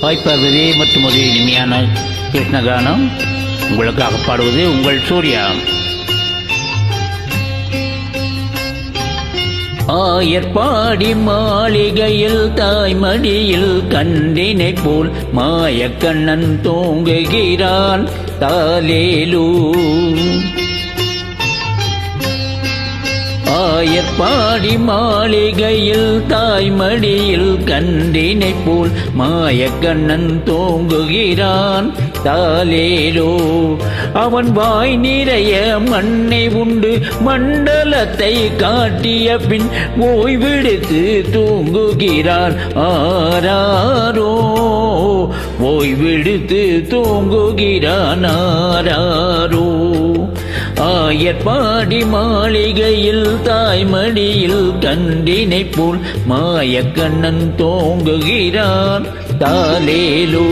hi Parvati மற்றும் ஒரு இனிமையான கிருஷ்ணகானம் உங்களுக்காக பாடுவது உங்கள் சூர்யா ஆயர்பாடி மாளிகையில் தாய்மடியில் கண்டினை போல் மாயக்கண்ணன் தூங்குகிறான் தாலேலூ ஆயர்பாடி மாளிகையில் தாய்மடியில் கண்டினை போல் மாயக்கண்ணன் தூங்குகிறான் தாலேலோ அவன் வாய் நிறைய மண்ணை உண்டு மண்டலத்தை காட்டிய பின் ஓய்வெடுத்து தூங்குகிறான் ஆராரோ ஓய்வெடுத்து தூங்குகிறான் ஆராரோ ஆயர்பாடி மாளிகையில் தாய்மடியில் கண்டினை போல் மாயக்கண்ணன் தோங்குகிறான் தாலேலோ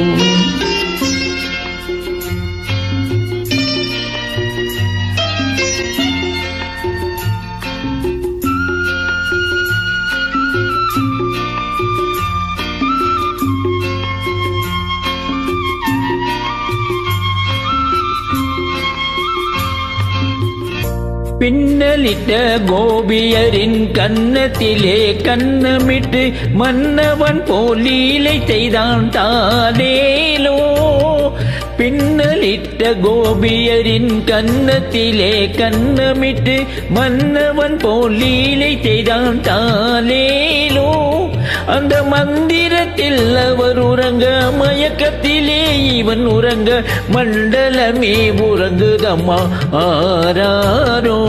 பின்னலிட்ட கோபியரின் கன்னத்திலே கன்னமிட்டு மன்னவன் போலீலை செய்தான் தாலேலோ பின்னலிட்ட கோபியரின் கன்னத்திலே கன்னமிட்டு மன்னவன் போலீலை செய்தான் தாலேலோ அந்த மந்திரத்தில் அவர் உறங்க மயக்கத்திலே இவன் உறங்க மண்டலமே உறங்குதம்மா ஆராரோ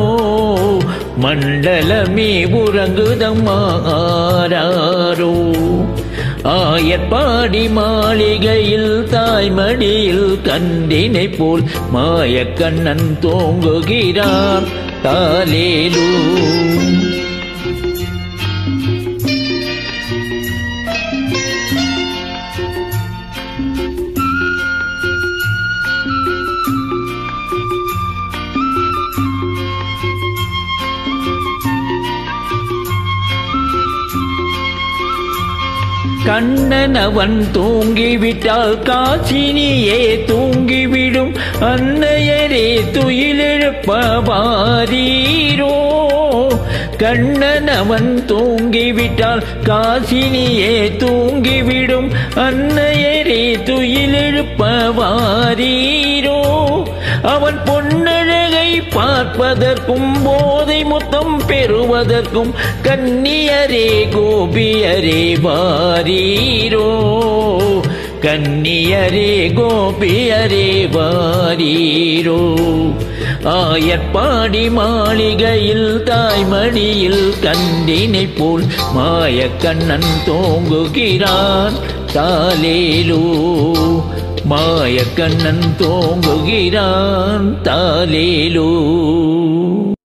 மண்டலமே உறங்குதம்மா ஆராரோ ஆயர்பாடி மாளிகையில் தாய்மடியில் கண்டினை போல் மாயக்கண்ணன் தோங்குகிறான் தாலேலூ கண்ணன் அவன் தூங்கிவிட்டால் காசினியே தூங்கிவிடும் அன்னையரே துயிலெழுப்பவாரீரோ கண்ணன் அவன் தூங்கிவிட்டால் காசினியே தூங்கிவிடும் அன்னையரே துயிலெழுப்பவாரீரோ அவன் பொன்னழகை பார்ப்பதற்கும் போதை முத்தம் பெறுவதற்கும் கன்னியரே கோபியரே வாரீரோ கன்னியரே கோபியரே வாரீரோ ஆயர்பாடி மாளிகையில் தாய்மடியில் கண்டினை போல் மாயக்கண்ணன் தோங்குகிறான் தாலேலோ மாயக்கண்ணன் தோங்குகிறான் தாலேலோ